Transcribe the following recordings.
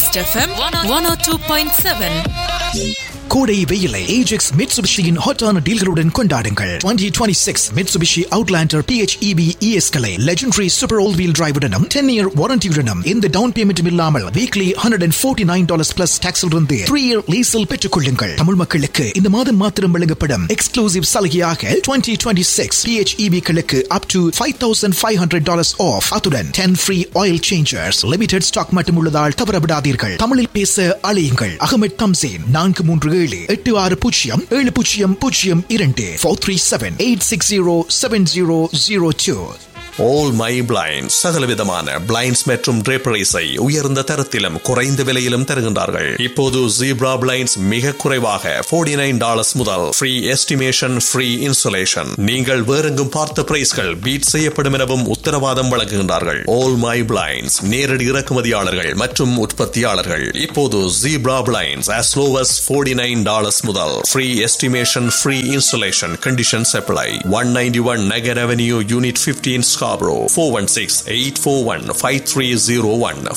East FM one oh two point seven கோடை வெயிலை Ajax மிட்சுபிஷியின் ஹாட்டான டீல்களுடன் கொண்டாடுங்கள் 2026 மிட்சுபிஷி அவுட்லாண்டர் PHEV ES களை லெஜெண்டரி சூப்பர் ஆல் வீல் டிரைவுடனும் 10 இயர் வாரண்டியுடனும் இந்த டவுன் பேமெண்ட்டும் இல்லாமல் வீக்லி 149 டாலர்ஸ் பிளஸ் டாக்ஸில் இருந்து 3 இயர் லீஸில் பெற்றுக் கொள்ளுங்கள் தமிழ் மக்களுக்கு இந்த மாதம் மாத்திரம் வழங்கப்படும் எக்ஸ்க்ளூசிவ் சலுகையாக 2026 PHEV களுக்கு அப் டு 5500 டாலர்ஸ் ஆஃப் அத்துடன் 10 free oil changes limited stock மட்டும் உள்ளதால் தவறவிடாதீர்கள் தமிழில் பேச அழையுங்கள் அகமது தம்சேன் நான்கு மூன்று ஏழு எட்டு ஆறு பூஜ்ஜியம் ஏழு பூஜ்ஜியம் பூஜ்ஜியம் இரண்டு four three seven eight six zero seven zero zero two all my blind சகலவிதமான பிளைண்ட்ஸ் மற்றும் draperies-ஐ உயர்ந்த தரத்திலும் குறைந்த விலையிலும் தருகின்றார்கள் இப்போது ஜீப்ரா பிளைண்ட்ஸ் மிக குறைவாக 49 நைன் டாலர்ஸ் முதல் ஃப்ரீ எஸ்டிமேஷன் ஃப்ரீ இன்சுலேஷன் நீங்கள் வேறெங்கும் பார்த்த பிரைஸ்கள் பீட் செய்யப்படும் எனவும் உத்தரவாதம் வழங்குகின்றார்கள் ஆல் மை பிளைண்ட்ஸ் நேரடி இறக்குமதியாளர்கள் மற்றும் உற்பத்தியாளர்கள் இப்போது zebra blinds as low as 49 nine dollars முதல் free estimation free insulation conditions apply one ninety one Nugget avenue unit fifteen Scarborough 416-841-5301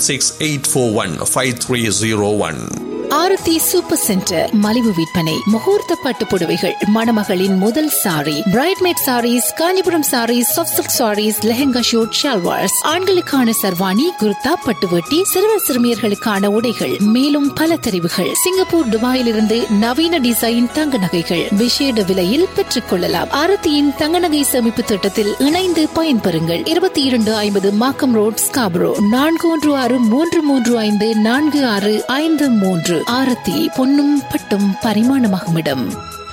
416-841-5301 Aarthi super centre மலிவு விற்பனை முகூர்த்த பட்டு புடவைகள் மணமகளின் முதல் sari bridesmaid saris Kanchipuram saris soft silk saris lehenga suit salwars ஆண்களுக்கான சர்வாணி குர்தா பட்டுவட்டி சிறுவர் சிறுமியர்களுக்கான உடைகள் மேலும் பல தெரிவுகள் சிங்கப்பூர் துபாயிலிருந்து நவீன டிசைன் தங்க நகைகள் விசேட விலையில் பெற்றுக் கொள்ளலாம் ஆரத்தியின் தங்க நகை சேமிப்பு திட்டத்தில் இணைந்து பயன்பெறுங்கள் இருபத்தி இரண்டு ஐம்பது மாக்கம் ரோட் ஸ்காபரோ நான்கு ஒன்று ஆறு மூன்று மூன்று ஐந்து நான்கு ஆறு ஐந்து மூன்று ஆரத்தி பொன்னும் பட்டும் பரிமாணமாகும் இடம்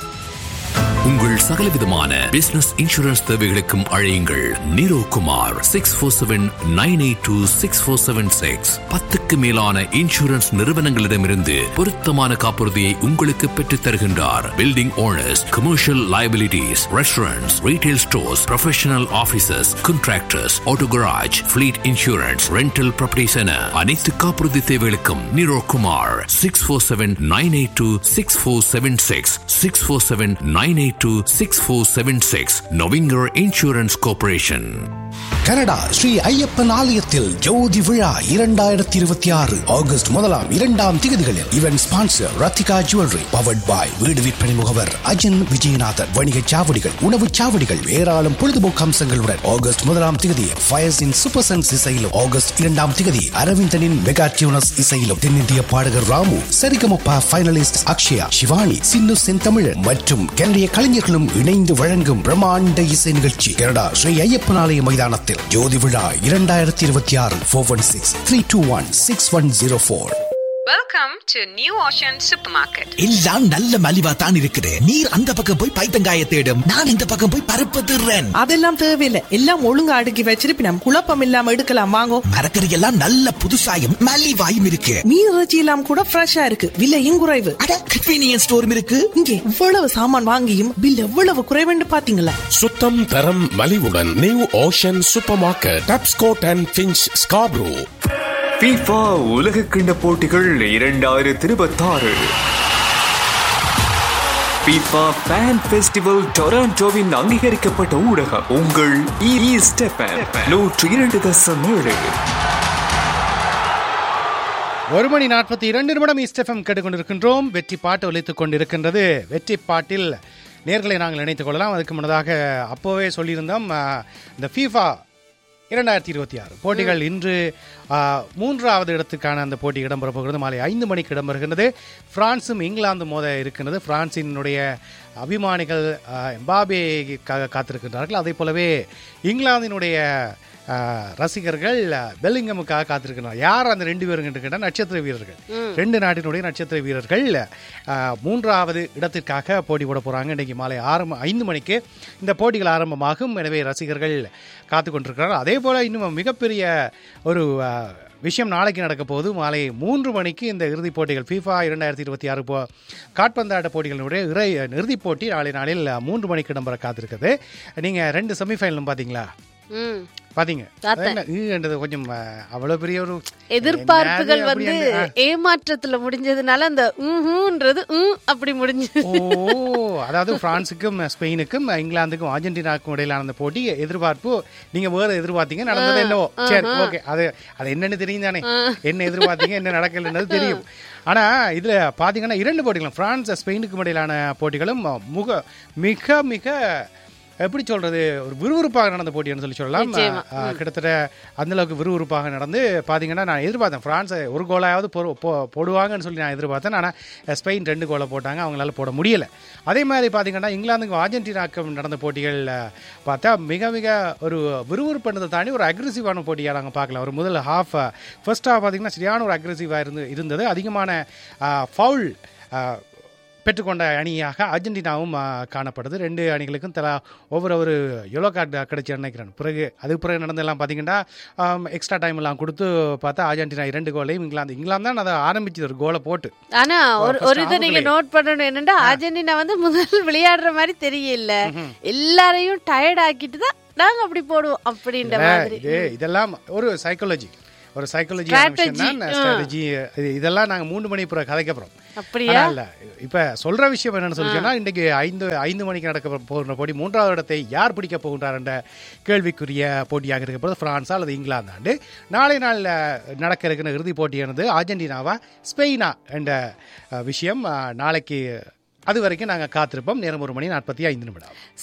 உங்கள் சகலவிதமான பிசினஸ் இன்சூரன்ஸ் தேவைகளுக்கும் அழையுங்கள் Niro Kumar six four seven nine eight two six four seven six பத்துக்கு மேலான இன்சூரன்ஸ் நிறுவனங்களிடமிருந்து பொருத்தமான காப்புறுதியை உங்களுக்கு பெற்றுத் தருகின்றார் building owners commercial liabilities restaurants retail stores professional offices contractors auto garage fleet insurance rental properties என அனைத்து காப்புறுதி தேவைகளுக்கும் Niro Kumar six four seven nine eight two six four seven six six four seven nine eight two six four seven six Novinger insurance corporation Canada Sri Ayyappan ஆலயத்தில் ஜோதி விழா இரண்டாயிரத்தி இருபத்தி ஆறு ஆகஸ்ட் முதலாம் இரண்டாம் திகதிகளில் இவன் sponsor Rathika jewellery powered by வீடு விற்பனை முகவர் அஜின் விஜயநாதன் வணிகச் சாவடிகள் உணவுச் சாவடிகள் ஏராளம் பொழுதுபோக்கு அம்சங்களுடன் ஆகஸ்ட் முதலாம் திகதி ஃபயர்ஸின் சூப்பர் சன்ஸ் இசையிலும் ஆகஸ்ட் இரண்டாம் திகதி அரவிந்தனின் மெகா டியூனஸ் இசையிலும் தென்னிந்திய பாடகர் ராமு சரிகமப்பா ஃபைனலிஸ்ட் அக்ஷயா சிவானி சின்னு செந்தமிழன் மற்றும் கனடிய கலைஞர்களும் இணைந்து வழங்கும் பிரம்மாண்ட இசை நிகழ்ச்சி கனடா ஸ்ரீ ஐயப்பன் ஆலய மைதானத்தில் ஜோதி விழா இரண்டாயிரத்தி இருபத்தி ஆறு four one six three two one six one zero four Welcome to New Ocean Supermarket. எல்லாம் நல்ல மலிவா தான் இருக்குது நீர் அந்த பக்கம் போய் பைத்தங்காய தேடும் நான் இந்த பக்கம் போய் பருப்பு திருறேன் அதெல்லாம் தேவையில்லை எல்லாம் ஒழுங்கா அடுக்கி வச்சிருப்பி நம்ம குழப்பம் இல்லாம எடுக்கலாம் வாங்கோ மரக்கறி எல்லாம் நல்ல புதுசாயும் மலிவாயும் இருக்கு மீன் இறைச்சி எல்லாம் கூட ஃப்ரெஷ்ஷா இருக்கு விலையும் குறைவு அட கன்வீனியன்ஸ் ஸ்டோரும் இருக்கு இங்கே இவ்வளவு சாமான் வாங்கியும் பில் எவ்வளவு குறைவுன்னு பாத்தீங்களா சுத்தம் தரம் மலிவுடன் new ocean super market Tapscott and Finch Scarborough FIFA உலக கிண்ட போட்டிகள் இரண்டாயிரத்தி இருபத்தாறு FIFA ஃபேன் ஃபெஸ்டிவல் டொராண்டோவின் அங்கீகரிக்கப்பட்ட ஊடகம் உங்கள் ஈஸ்ட் நூற்றி இரண்டு தசம் ஏழு ஒரு மணி நாற்பத்தி இரண்டு நிமிடம் இஸ்டெஃபம் கேட்டுக்கொண்டிருக்கின்றோம் வெற்றி பாட்டு ஒலித்துக் கொண்டிருக்கின்றது வெற்றி பாட்டில் நேர்களை நாங்கள் இணைத்துக் கொள்ளலாம் அதுக்கு முன்னதாக அப்போவே சொல்லியிருந்தோம் அஹ், இந்த ஃபீஃபா இரண்டாயிரத்தி இருபத்தி ஆறு போட்டிகள் இன்று அஹ், மூன்றாவது இடத்துக்கான அந்த போட்டி இடம்பெற போகிறது மாலை ஐந்து மணிக்கு இடம்பெறுகின்றது பிரான்சும் இங்கிலாந்து மோத இருக்கின்றது பிரான்சினுடைய அபிமானிகள் அஹ், எம்பாபேக்காக காத்திருக்கின்றார்கள் அதே போலவே இங்கிலாந்தினுடைய அஹ், ரசிகர்கள் அஹ், பெல்லிங்கமுக்காக காத்திருக்கிறார் யார் அந்த ரெண்டு பேரும் என்று கேட்டால் நட்சத்திர வீரர்கள் ரெண்டு நாட்டினுடைய நட்சத்திர வீரர்கள் அஹ், மூன்றாவது இடத்திற்காக போட்டி போட போறாங்க இன்னைக்கு மாலை ஆறு ம- ஐந்து மணிக்கு இந்த போட்டிகள் ஆரம்பமாகும் எனவே ரசிகர்கள் காத்து கொண்டிருக்கிறார் அதே போல இன்னும் மிகப்பெரிய ஒரு அஹ், விஷயம் நாளைக்கு நடக்க போகுது மாலை மூன்று மணிக்கு இந்த இறுதிப் போட்டிகள் FIFA இரண்டாயிரத்தி இருபத்தி ஆறு போ காட்பந்தாட்ட போட்டிகளினுடைய இறை இறுதிப் போட்டி நாளை நாளில் மூன்று மணிக்கு இடம்பெற காத்திருக்குது நீங்கள் ரெண்டு செமிஃபைனலும் பார்த்தீங்களா ம் பாத்தீங்க பார்த்தேன். என்ன, ஈன்றது கொஞ்சம் அஹ், அவ்வளவு பெரிய ஒரு எதிர்பார்ப்புகள் என்னது வந்து அப்படி அந்த- ஏமாற்றத்துல முடிஞ்சதுனால அந்த ம்ஹூன்றது ம் அப்படி முடிஞ்சது ஓ அதாவது பிரான்சுக்கும் ஸ்பெயினுக்கும் இங்கிலாந்துக்கும் அர்ஜென்டினாவுக்கும் இடையிலான அந்த போட்டி எதிர்பார்ப்பு நீங்க வேற எதிர்பார்த்தீங்க நடந்தது என்னவோ சரி ஓகே அது அது என்னன்னு தெரியும் தானே என்ன எதிர்பார்த்தீங்க என்ன நடக்கலன்றது தெரியும் ஆனா இதுல பாத்தீங்கன்னா இரண்டு போட்டிகளும் பிரான்ஸ் ஸ்பெயினுக்கும் இடையிலான போட்டிகளும் முக மிக மிக எப்படி சொல்றது ஒரு விறுவிறுப்பாக நடந்த போட்டின்னு சொல்லி சொல்லலாம் நிச்சயமா. ஆஹ், கிட்டத்தட்ட அந்த அளவுக்கு விறுவிறுப்பாக நடந்து பாத்தீங்கன்னா நான் எதிர்பார்த்தேன் பிரான்ஸை ஒரு கோலாவது பொறு- போ- போடுவாங்கன்னு சொல்லி நான் எதிர்பார்த்தேன் ஆனா ஸ்பெயின் ரெண்டு கோலை போட்டாங்க அவங்களால போட முடியல அதே மாதிரி பாத்தீங்கன்னா இங்கிலாந்துக்கும் அர்ஜென்டினாக்கும் நடந்த போட்டிகள் பார்த்தா மிக மிக ஒரு விறுவிறுப்புன்றதை தாண்டி ஒரு அக்ரெசிவான போட்டியாக நாங்கள் பார்க்கலாம் ஒரு முதல் ஹாஃப் ஃபர்ஸ்ட் ஹாஃப் பார்த்தீங்கன்னா சரியான ஒரு அக்ரெசிவாக இருந்து இருந்தது அதிகமான ஃபவுல் பெற்றுக்கொண்ட அணியாக அர்ஜென்டினாவும் ஆ, காணப்படுது ரெண்டு அணிகளுக்கும் தலா ஒவ்வொரு ஒரு எல்லோ கார்டு கிடைச்சி நினைக்கிறேன் பிறகு அதுக்கு பிறகு நடந்தெல்லாம் பார்த்தீங்கன்னா எக்ஸ்ட்ரா டைம் எல்லாம் கொடுத்து பார்த்தா அர்ஜென்டினா இரண்டு கோலையும் இங்கிலாந்து இங்கிலாந்து தான் அதை ஆரம்பிச்சது ஒரு கோலை போட்டு ஆனா ஒரு ஒரு இதை நீங்க நோட் பண்ணணும் என்னன்னா அர்ஜென்டினா வந்து முதல் விளையாடுற மாதிரி தெரியல எல்லாரையும் டயர்ட் ஆக்கிட்டு தான் நாங்க அப்படி போடுவோம் அப்படின்ற இல்ல, மாதிரி இது இதெல்லாம் ஒரு சைக்காலஜி ஒரு சைக்காலஜி Strategy. ஸ்ட்ராட்டஜி இதெல்லாம் நாங்க மூணு மணி பிறகு கதைக்க போறோம் அப்படியா ஆனா இல்ல இப்ப சொல்ற விஷயம் என்னன்னு சொல்லி சொன்னா இன்னைக்கு ஐந்து ஐந்து மணிக்கு நடக்க போகிற போட்டி மூன்றாவது இடத்தை யார் பிடிக்க போகின்றார் என்ற கேள்விக்குரிய போட்டியாக இருக்க போது பிரான்ஸா அல்லது இங்கிலாந்தாண்டு நாளை நாள்ல நடக்க இருக்கிற இறுதிப் போட்டியானது அர்ஜென்டினாவா ஸ்பெயினா என்ற அஹ், விஷயம் அஹ், நாளைக்கு அது வரைக்கும் நாங்க காத்திருப்போம் நேரம் ஒரு மணி நாற்பத்தி ஐந்து நிமிடம்